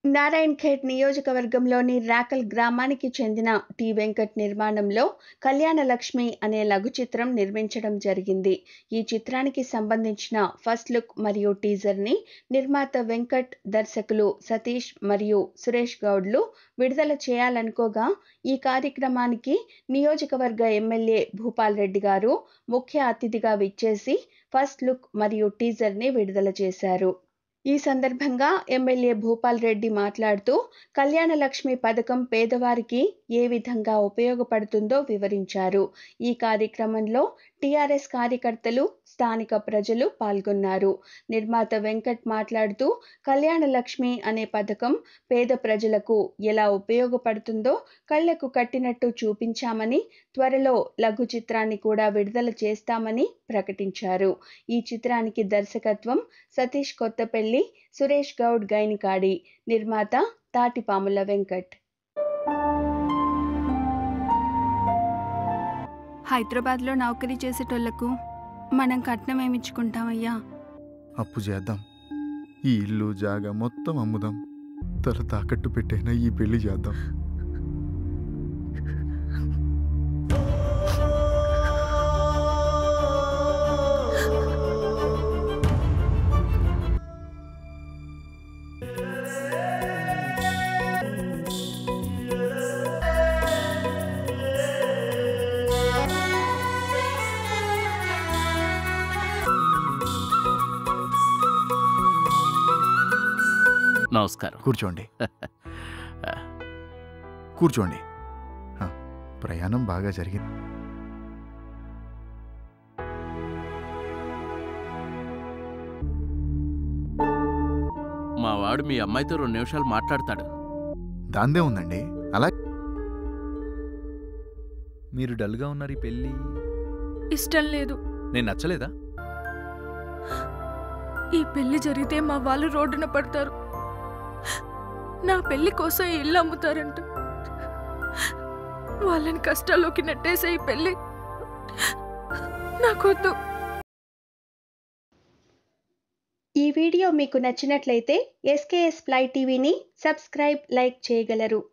నారాయణఖేడ్ నియోజకవర్గంలోని రాకల్ గ్రామానికి చెందిన టి వెంకట్ నిర్మాణంలో కళ్యాణలక్ష్మి అనే లఘు చిత్రం నిర్మించడం జరిగింది ఈ చిత్రానికి సంబంధించిన ఫస్ట్ లుక్ మరియు టీజర్ని నిర్మాత వెంకట్ దర్శకులు సతీష్ మరియు సురేష్ గౌడ్లు విడుదల చేయాలనుకోగా ఈ కార్యక్రమానికి నియోజకవర్గ ఎమ్మెల్యే భూపాల్ రెడ్డి గారు ముఖ్య అతిథిగా విచ్చేసి ఫస్ట్ లుక్ మరియు టీజర్ని విడుదల చేశారు ఈ సందర్భంగా ఎమ్మెల్యే భూపాల్ రెడ్డి మాట్లాడుతూ కళ్యాణలక్ష్మి పథకం పేదవారికి ఏ విధంగా ఉపయోగపడుతుందో వివరించారు ఈ కార్యక్రమంలో టీఆర్ఎస్ కార్యకర్తలు స్థానిక ప్రజలు పాల్గొన్నారు నిర్మాత వెంకట్ మాట్లాడుతూ కళ్యాణలక్ష్మి అనే పథకం పేద ప్రజలకు ఎలా ఉపయోగపడుతుందో కళ్లకు కట్టినట్టు చూపించామని త్వరలో లఘు చిత్రాన్ని కూడా విడుదల చేస్తామని ప్రకటించారు ఈ చిత్రానికి దర్శకత్వం సతీష్ కొత్తపల్లి సురేష్ గౌడ్ గైనికాడి నిర్మాత తాటిపాముల వెంకట్ హైదరాబాద్లో నౌకరీ చేసేటోళ్లకు మనం కట్నం ఏమిచ్చుకుంటామయ్యా అప్పు చేద్దాం ఈ ఇల్లు జాగా మొత్తం అమ్ముదాం తల తాకట్టు పెట్టైనా ఈ పెళ్లి చేద్దాం నమస్కారం కూర్చోండి కూర్చోండి ఆ, ప్రయాణం బాగా జరిగింది మా వాడు మీ అమ్మాయితో రెండు నిమిషాలు మాట్లాడతాడు దాందే ఉందండి అలా మీరు డల్గా ఉన్నారు ఈ పెళ్ళి ఇష్టం లేదు నేను నచ్చలేదా ఈ పెళ్లి జరిగితే మా వాళ్ళు రోడ్డున పడతారు నా పెళ్లి కోసం ఈ ఇల్లు అమ్ముతారంట వాళ్ళని కష్టాల్లోకి నెట్టేసే ఈ పెళ్లి నాకొద్దు ఈ వీడియో మీకు నచ్చినట్లయితే ఎస్కేఎస్ ఫ్లై టీవీని సబ్స్క్రైబ్ లైక్ చేయగలరు